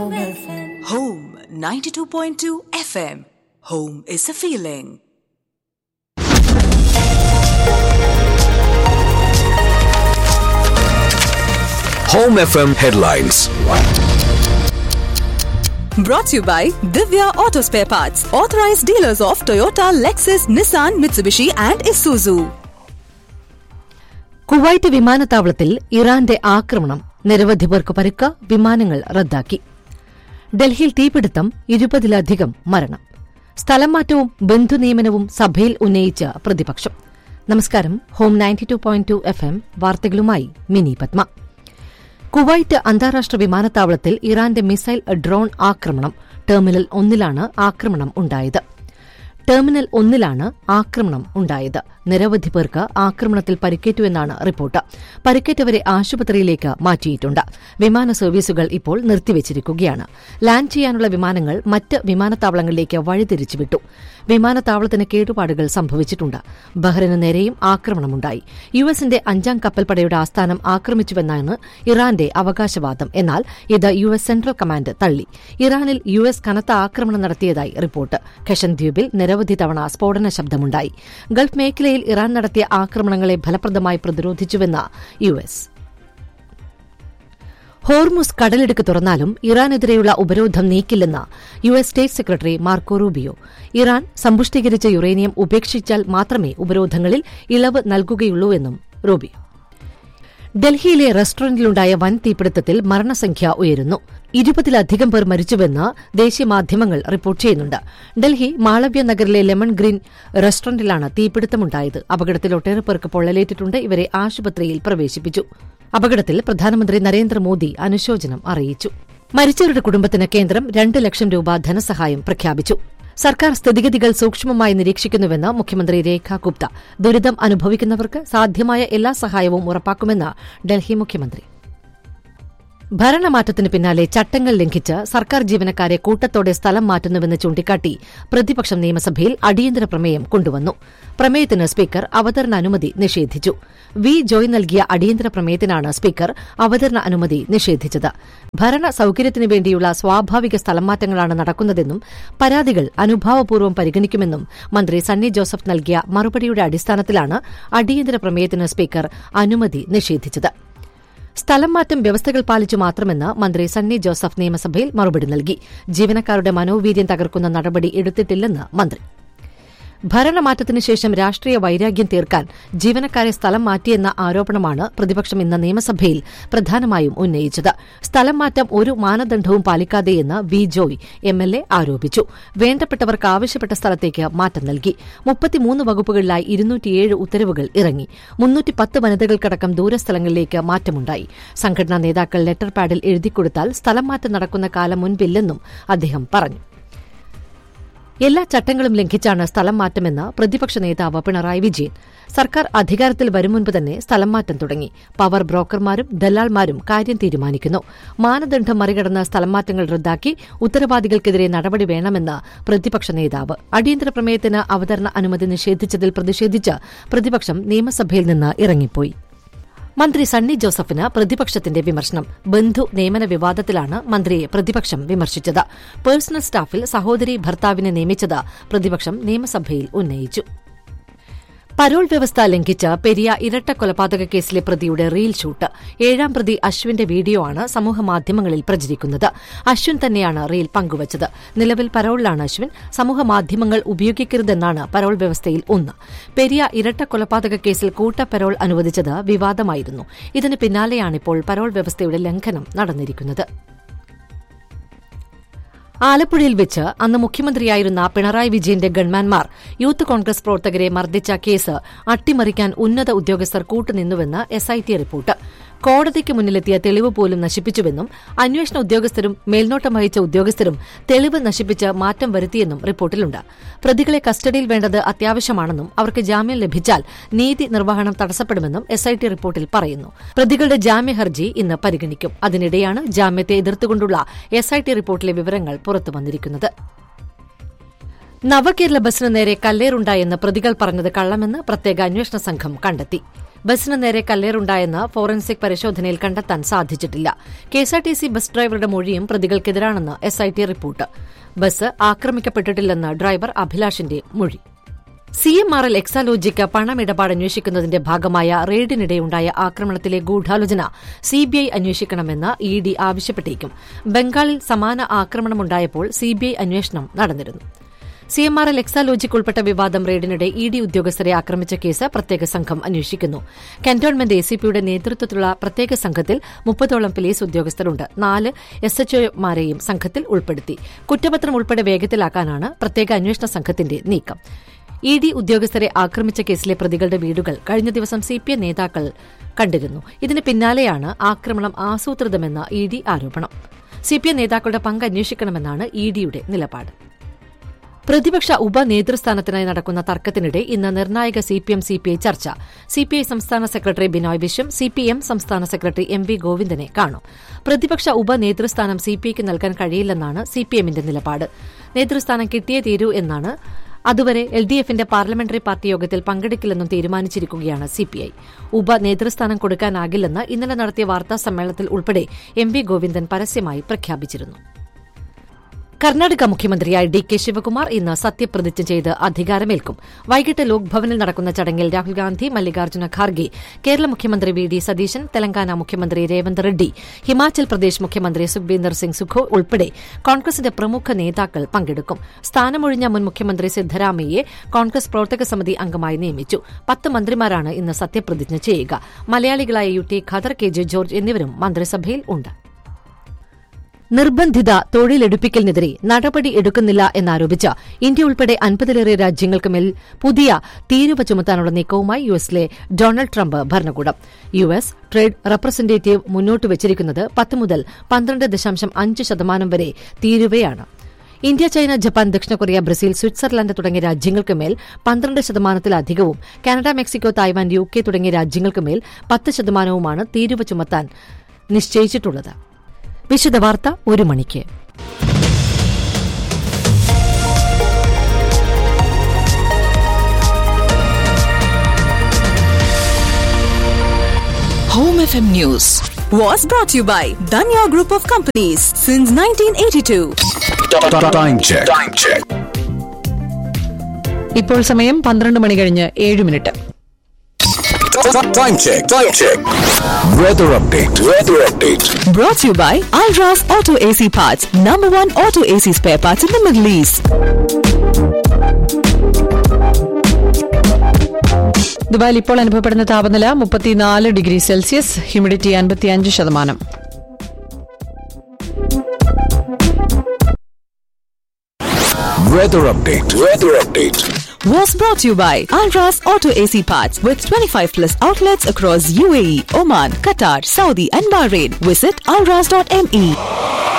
Home 92.2 FM. Home is a feeling. Home FM headlines. Brought to you by Divya Auto Spare Parts, authorized dealers of Toyota, Lexus, Nissan, Mitsubishi, and Isuzu. Kuwait വിമാനത്താവളത്തിൽ ഇറാന്റെ ആക്രമണം നിരവധി പേർക്ക് പരുക്ക വിമാനങ്ങൾ റദ്ദാക്കി ഡൽഹിയിൽ തീപിടുത്തം ഇരുപതിലധികം മരണം സ്ഥലം മാറ്റവും ബന്ധുനിയമനവും സഭയിൽ ഉന്നയിച്ച പ്രതിപക്ഷം നമസ്കാരം Home ninety two point two F M വാർത്തകളുമായി മിനി പത്മ കുവൈറ്റ് അന്താരാഷ്ട്ര വിമാനത്താവളത്തിൽ ഇറാന്റെ മിസൈൽ ഡ്രോൺ ആക്രമണം ടെർമിനൽ ഒന്നിലാണ് ആക്രമണം ഉണ്ടായത് ടെർമിനൽ ഒന്നിലാണ് ആക്രമണം ഉണ്ടായത് നിരവധി പേർക്ക് ആക്രമണത്തിൽ പരിക്കേറ്റുവെന്നാണ് റിപ്പോർട്ട് പരിക്കേറ്റവരെ ആശുപത്രിയിലേക്ക് മാറ്റിയിട്ടുണ്ട് വിമാന സർവീസുകൾ ഇപ്പോൾ നിർത്തിവച്ചിരിക്കുകയാണ് ലാൻഡ് ചെയ്യാനുള്ള വിമാനങ്ങൾ മറ്റ് വിമാനത്താവളങ്ങളിലേക്ക് വഴിതിരിച്ചുവിട്ടു വിമാനത്താവളത്തിന് കേടുപാടുകൾ സംഭവിച്ചിട്ടുണ്ട് ബഹ്റിന് നേരെയും ആക്രമണമുണ്ടായി യു എസിന്റെ അഞ്ചാം കപ്പൽപ്പടയുടെ ആസ്ഥാനം ആക്രമിച്ചുവെന്നാണ് ഇറാന്റെ അവകാശവാദം എന്നാൽ ഇത് യു എസ് സെൻട്രൽ കമാൻഡ് തള്ളി ഇറാനിൽ യു എസ് കനത്ത ആക്രമണം നടത്തിയതായി റിപ്പോർട്ട് ഖഷൻ ദ്വീപിൽ നിരവധി തവണ സ്ഫോടന ശബ്ദമുണ്ടായി ഗൾഫ് മേഖലയിൽ ഇറാൻ നടത്തിയ ആക്രമണങ്ങളെ ഫലപ്രദമായി പ്രതിരോധിച്ചുവെന്ന് യു എസ് ഹോർമുസ് കടലിടുക്ക് തുറന്നാലും ഇറാനെതിരെയുള്ള ഉപരോധം നീക്കില്ലെന്ന് U S state secretary Marco Rubio Iran സമ്പുഷ്ടീകരിച്ച യുറേനിയം ഉപേക്ഷിച്ചാൽ മാത്രമേ ഉപരോധങ്ങളിൽ ഇളവ് നൽകുകയുള്ളൂവെന്നും റൂബിയോ ഡൽഹിയിലെ റെസ്റ്റോറന്റിലുണ്ടായ വൻ തീപിടുത്തത്തിൽ മരണസംഖ്യ ഉയരുന്നു ഇരുപതിലധികം പേർ മരിച്ചുവെന്ന് ദേശീയ മാധ്യമങ്ങൾ റിപ്പോർട്ട് ചെയ്യുന്നുണ്ട് ഡൽഹി മാളവ്യ നഗറിലെ ലെമൺ ഗ്രീൻ റെസ്റ്റോറന്റിലാണ് തീപിടുത്തമുണ്ടായത് അപകടത്തിൽ ഒട്ടേറെ പേർക്ക് പൊള്ളലേറ്റിട്ടുണ്ട് ഇവരെ ആശുപത്രിയിൽ പ്രവേശിപ്പിച്ചു അപകടത്തിൽ പ്രധാനമന്ത്രി നരേന്ദ്രമോദി അനുശോചനം അറിയിച്ചു മരിച്ചവരുടെ കുടുംബത്തിന് കേന്ദ്രം രണ്ട് ലക്ഷം രൂപ ധനസഹായം പ്രഖ്യാപിച്ചു സർക്കാർ സ്ഥിതിഗതികൾ സൂക്ഷ്മമായി നിരീക്ഷിക്കുന്നുവെന്ന് മുഖ്യമന്ത്രി രേഖ ഗുപ്ത ദുരിതം അനുഭവിക്കുന്നവർക്ക് സാധ്യമായ എല്ലാ സഹായവും ഉറപ്പാക്കുമെന്ന് ഡൽഹി മുഖ്യമന്ത്രി ഭരണമാറ്റത്തിന് പിന്നാലെ ചട്ടങ്ങൾ ലംഘിച്ച് സർക്കാർ ജീവനക്കാരെ കൂട്ടത്തോടെ സ്ഥലം മാറ്റുന്നുവെന്ന് ചൂണ്ടിക്കാട്ടി പ്രതിപക്ഷം നിയമസഭയിൽ അടിയന്തര പ്രമേയം കൊണ്ടുവന്നു പ്രമേയത്തിന് സ്പീക്കർ അവതരണ അനുമതി നിഷേധിച്ചു വി ജോയ് നൽകിയ അടിയന്തര പ്രമേയത്തിനാണ് സ്പീക്കർ അവതരണ അനുമതി നിഷേധിച്ചത് ഭരണ സൌകര്യത്തിനു വേണ്ടിയുള്ള സ്വാഭാവിക സ്ഥലം മാറ്റങ്ങളാണ് നടക്കുന്നതെന്നും പരാതികൾ അനുഭാവപൂർവ്വം പരിഗണിക്കുമെന്നും മന്ത്രി സണ്ണി ജോസഫ് നൽകിയ മറുപടിയുടെ അടിസ്ഥാനത്തിലാണ് അടിയന്തര പ്രമേയത്തിന് സ്പീക്കർ അനുമതി നിഷേധിച്ചത് സ്ഥലം മാറ്റം വ്യവസ്ഥകൾ പാലിച്ചു മാത്രമെന്ന് മന്ത്രി സണ്ണി ജോസഫ് നിയമസഭയിൽ മറുപടി നൽകി ജീവനക്കാരുടെ മനോവീര്യം തകർക്കുന്ന നടപടി എടുത്തിട്ടില്ലെന്ന് മന്ത്രി ഭരണമാറ്റത്തിന് ശേഷം രാഷ്ട്രീയ വൈരാഗ്യം തീർക്കാൻ ജീവനക്കാരെ സ്ഥലം മാറ്റിയെന്ന ആരോപണമാണ് പ്രതിപക്ഷം ഇന്ന് നിയമസഭയിൽ പ്രധാനമായും ഉന്നയിച്ചത് സ്ഥലം മാറ്റം ഒരു മാനദണ്ഡവും പാലിക്കാതെയെന്ന് വി ജോയ് എംഎൽഎ ആരോപിച്ചു വേണ്ടപ്പെട്ടവർക്ക് ആവശ്യപ്പെട്ട സ്ഥലത്തേക്ക് മാറ്റം നൽകി മുപ്പത്തിമൂന്ന് വകുപ്പുകളിലായി ഇരുന്നൂറ്റിയേഴ് ഉത്തരവുകൾ ഇറങ്ങി മുന്നൂറ്റിപ്പത്ത് വനിതകൾക്കടക്കം ദൂരസ്ഥലങ്ങളിലേക്ക് മാറ്റമുണ്ടായി സംഘടനാ നേതാക്കൾ ലെറ്റർ പാഡിൽ എഴുതിക്കൊടുത്താൽ സ്ഥലം മാറ്റം നടക്കുന്ന കാലം മുൻപില്ലെന്നും അദ്ദേഹം പറഞ്ഞു എല്ലാ ചട്ടങ്ങളും ലംഘിച്ചാണ് സ്ഥലം മാറ്റമെന്ന് പ്രതിപക്ഷ നേതാവ് പിണറായി വിജയൻ സർക്കാർ അധികാരത്തിൽ വരും മുൻപ് തന്നെ സ്ഥലം മാറ്റം തുടങ്ങി പവർ ബ്രോക്കർമാരും ദല്ലാൾമാരും കാര്യം തീരുമാനിക്കുന്നു മാനദണ്ഡം മറികടന്ന് സ്ഥലം മാറ്റങ്ങൾ റദ്ദാക്കി ഉത്തരവാദികൾക്കെതിരെ നടപടി വേണമെന്ന് പ്രതിപക്ഷ നേതാവ് അടിയന്തര പ്രമേയത്തിന് അവതരണ അനുമതി നിഷേധിച്ചതിൽ പ്രതിഷേധിച്ച് പ്രതിപക്ഷം നിയമസഭയിൽ നിന്ന് ഇറങ്ങിപ്പോയി മന്ത്രി സണ്ണി ജോസഫിന് പ്രതിപക്ഷത്തിന്റെ വിമർശനം ബന്ധു നിയമന വിവാദത്തിലാണ് മന്ത്രിയെ പ്രതിപക്ഷം വിമർശിച്ചത് പേഴ്സണൽ സ്റ്റാഫിൽ സഹോദരി ഭർത്താവിനെ നിയമിച്ചത് പ്രതിപക്ഷം നിയമസഭയിൽ ഉന്നയിച്ചു പരോൾ വ്യവസ്ഥ ലംഘിച്ച് പെരിയ ഇരട്ട കൊലപാതക കേസിലെ പ്രതിയുടെ റീൽ ഷൂട്ട് ഏഴാം പ്രതി അശ്വിന്റെ വീഡിയോ ആണ് സമൂഹമാധ്യമങ്ങളിൽ പ്രചരിക്കുന്നത് അശ്വിൻ തന്നെയാണ് റീൽ പങ്കുവച്ചത് നിലവിൽ പരോളിലാണ് അശ്വിൻ സമൂഹമാധ്യമങ്ങൾ ഉപയോഗിക്കരുതെന്നാണ് പരോൾ വ്യവസ്ഥയിൽ ഒന്ന് പെരിയ ഇരട്ട കൊലപാതക കേസിൽ കൂട്ട പരോൾ അനുവദിച്ചത് വിവാദമായിരുന്നു ഇതിന് പിന്നാലെയാണിപ്പോൾ പരോൾ വ്യവസ്ഥയുടെ ലംഘനം നടന്നിരിക്കുന്നത് ആലപ്പുഴയിൽ വെച്ച് അന്ന് മുഖ്യമന്ത്രിയായിരുന്ന പിണറായി വിജയന്റെ ഗൺമാൻമാർ യൂത്ത് കോൺഗ്രസ് പ്രവർത്തകരെ മർദ്ദിച്ച കേസ് അട്ടിമറിക്കാൻ ഉന്നത ഉദ്യോഗസ്ഥർ കൂട്ടുനിന്നുവെന്ന് എസ്ഐടി റിപ്പോർട്ട് കോടതിക്ക് മുന്നിലെത്തിയ തെളിവ് പോലും നശിപ്പിച്ചുവെന്നും അന്വേഷണ ഉദ്യോഗസ്ഥരും മേൽനോട്ടം വഹിച്ച ഉദ്യോഗസ്ഥരും തെളിവ് നശിപ്പിച്ച് മാറ്റം വരുത്തിയെന്നും റിപ്പോർട്ടിലുണ്ട് പ്രതികളെ കസ്റ്റഡിയിൽ വേണ്ടത് അത്യാവശ്യമാണെന്നും അവർക്ക് ജാമ്യം ലഭിച്ചാൽ നീതി നിർവഹണം തടസ്സപ്പെടുമെന്നും എസ്ഐടി റിപ്പോർട്ടിൽ പറയുന്നു പ്രതികളുടെ ജാമ്യ ഹർജി ഇന്ന് പരിഗണിക്കും അതിനിടെയാണ് ജാമ്യത്തെ എതിർത്തുകൊണ്ടുള്ള എസ്ഐടി റിപ്പോർട്ടിലെ വിവരങ്ങൾ പുറത്തുവന്നിരിക്കുന്നത് നവകേരള ബസിന് നേരെ കല്ലേറുണ്ടായെന്ന് പ്രതികൾ പറഞ്ഞത് കള്ളമെന്ന് പ്രത്യേക അന്വേഷണ സംഘം കണ്ടെത്തി ബസിന് നേരെ കല്ലേറുണ്ടായെന്ന് ഫോറൻസിക് പരിശോധനയിൽ കണ്ടെത്താൻ സാധിച്ചിട്ടില്ല കെഎസ്ആർടിസി ബസ് ഡ്രൈവറുടെ മൊഴിയും പ്രതികൾക്കെതിരാണെന്ന് എസ്ഐടി റിപ്പോർട്ട് ബസ് ആക്രമിക്കപ്പെട്ടിട്ടില്ലെന്ന് ഡ്രൈവർ അഭിലാഷിന്റെ മൊഴി C M R L Exalogic പണമിടപാട് അന്വേഷിക്കുന്നതിന്റെ ഭാഗമായ റെയ്ഡിനിടെയുണ്ടായ ആക്രമണത്തിലെ ഗൂഢാലോചന സിബിഐ അന്വേഷിക്കണമെന്ന് ഇ ഡി ആവശ്യപ്പെട്ടേക്കും ബംഗാളിൽ സമാന ആക്രമണമുണ്ടായപ്പോൾ സിബിഐ അന്വേഷണം നടന്നിരുന്നു C M R L Exalogic ഉൾപ്പെട്ട വിവാദം റെയ്ഡിനിടെ ഇ ഡി ഉദ്യോഗസ്ഥരെ ആക്രമിച്ച കേസ് പ്രത്യേക സംഘം അന്വേഷിക്കുന്നു കന്റോൺമെന്റ് എ സി പിയുടെ നേതൃത്വത്തിലുള്ള പ്രത്യേക സംഘത്തിൽ മുപ്പതോളം പോലീസ് ഉദ്യോഗസ്ഥരുണ്ട് നാല് എസ് എച്ച്ഒമാരെയും സംഘത്തിൽ ഉൾപ്പെടുത്തി കുറ്റപത്രം ഉൾപ്പെടെ വേഗത്തിലാക്കാനാണ് പ്രത്യേക അന്വേഷണ സംഘത്തിന്റെ നീക്കം ഇ ഡി ഉദ്യോഗസ്ഥരെ ആക്രമിച്ച കേസിലെ പ്രതികളുടെ വീടുകൾ കഴിഞ്ഞ ദിവസം സി പി എം നേതാക്കൾ കണ്ടിരുന്നു ഇതിന് പിന്നാലെയാണ് ആക്രമണം ആസൂത്രിതമെന്ന ഇ ഡി ആരോപണം സി പി എം നേതാക്കളുടെ പങ്ക് അന്വേഷിക്കണമെന്നാണ് ഇ ഡിയുടെ നിലപാട് പ്രതിപക്ഷ ഉപനേതൃസ്ഥാനത്തിനായി നടക്കുന്ന തർക്കത്തിനിടെ ഇന്ന് നിർണായക C P M C P I ചർച്ച സി പി ഐ സംസ്ഥാന secretary Binoy Viswam C P M സംസ്ഥാന സെക്രട്ടറി എം വി ഗോവിന്ദനെ കാണും പ്രതിപക്ഷ ഉപനേതൃസ്ഥാനം സി പി ഐക്ക് നൽകാൻ കഴിയില്ലെന്നാണ് സി പി എമ്മിന്റെ നിലപാട് നേതൃസ്ഥാനം കിട്ടിയേ തീരൂ എന്നാണ് അതുവരെ എൽ ഡി എഫിന്റെ പാർലമെന്ററി പാർട്ടി യോഗത്തിൽ പങ്കെടുക്കില്ലെന്നും തീരുമാനിച്ചിരിക്കുകയാണ് സിപിഐ ഉപനേതൃസ്ഥാനം കൊടുക്കാനാകില്ലെന്ന് ഇന്നലെ നടത്തിയ വാർത്താ സമ്മേളനത്തിൽ ഉൾപ്പെടെ എം വി ഗോവിന്ദൻ പരസ്യമായി പ്രഖ്യാപിച്ചിരുന്നു കർണാടക മുഖ്യമന്ത്രിയായി ഡി കെ ശിവകുമാർ ഇന്ന് സത്യപ്രതിജ്ഞ ചെയ്ത് അധികാരമേൽക്കും വൈകിട്ട് ലോക്ഭവനിൽ നടക്കുന്ന ചടങ്ങിൽ രാഹുൽ ഗാന്ധി മല്ലികാർജ്ജുന ഖാർഗെ കേരള മുഖ്യമന്ത്രി വി ഡി സതീശൻ തെലങ്കാന മുഖ്യമന്ത്രി രേവന്ത് റെഡ്ഡി ഹിമാചൽ പ്രദേശ് മുഖ്യമന്ത്രി സുഖ്ബീന്ദർ സിംഗ് സുഖോ ഉൾപ്പെടെ കോൺഗ്രസിന്റെ പ്രമുഖ നേതാക്കൾ പങ്കെടുക്കും സ്ഥാനമൊഴിഞ്ഞ മുൻ മുഖ്യമന്ത്രി സിദ്ധരാമയ്യെ കോൺഗ്രസ് പ്രവർത്തക സമിതി അംഗമായി നിയമിച്ചു പത്ത് മന്ത്രിമാരാണ് ഇന്ന് സത്യപ്രതിജ്ഞ ചെയ്യുക മലയാളികളായ U T Khader K J George എന്നിവരും മന്ത്രിസഭയിൽ ഉണ്ട് നിർബന്ധിത തൊഴിലെടുപ്പിക്കലിനെതിരെ നടപടി എടുക്കുന്നില്ല എന്നാരോപിച്ച് ഇന്ത്യ ഉൾപ്പെടെ അൻപതിലേറെ രാജ്യങ്ങൾക്ക് മേൽ പുതിയ തീരുവ ചുമത്താനുള്ള നീക്കവുമായി യുഎസിലെ ഡൊണാൾഡ് ട്രംപ് ഭരണകൂടം യു എസ് ട്രേഡ് റെപ്രസെന്റേറ്റീവ് മുന്നോട്ട് വച്ചിരിക്കുന്നത് പത്ത് മുതൽ പന്ത്രണ്ട് ദശാംശം അഞ്ച് ശതമാനം വരെ തീരുവയാണ് ഇന്ത്യ ചൈന ജപ്പാൻ ദക്ഷിണ കൊറിയ ബ്രസീൽ സ്വിറ്റ്സർലൻഡ് തുടങ്ങിയ രാജ്യങ്ങൾക്ക് മേൽ പന്ത്രണ്ട് ശതമാനത്തിലധികവും Canada Mexico Taiwan U K തുടങ്ങിയ രാജ്യങ്ങൾക്ക് മേൽ പത്ത് ശതമാനവുമാണ് തീരുവ ചുമത്താൻ നിശ്ചയിച്ചിട്ടുള്ളത് വിശദവാർത്ത ഒരു മണിക്ക് Home FM News was brought to you by Danya Group of Companies since 1982. Time check. Time check. ഇപ്പോൾ സമയം പന്ത്രണ്ട് മണി കഴിഞ്ഞ് ഏഴ് minute Time check. Time check. Weather update. Weather update. Brought to you by Alras Auto AC Parts, number one auto AC spare parts in the Middle East. ദുബായിൽ ഇപ്പോൾ അനുഭവപ്പെടുന്ന താപനില മുപ്പത്തിനാല് ഡിഗ്രി സെൽഷ്യസ് ഹ്യൂമിഡിറ്റി അൻപത്തിയഞ്ച് ശതമാനം Weather update. Weather update. Was brought to you by Alras Auto AC Parts with 25 plus outlets across UAE, Oman, Qatar, Saudi, and Bahrain. Visit alras.me.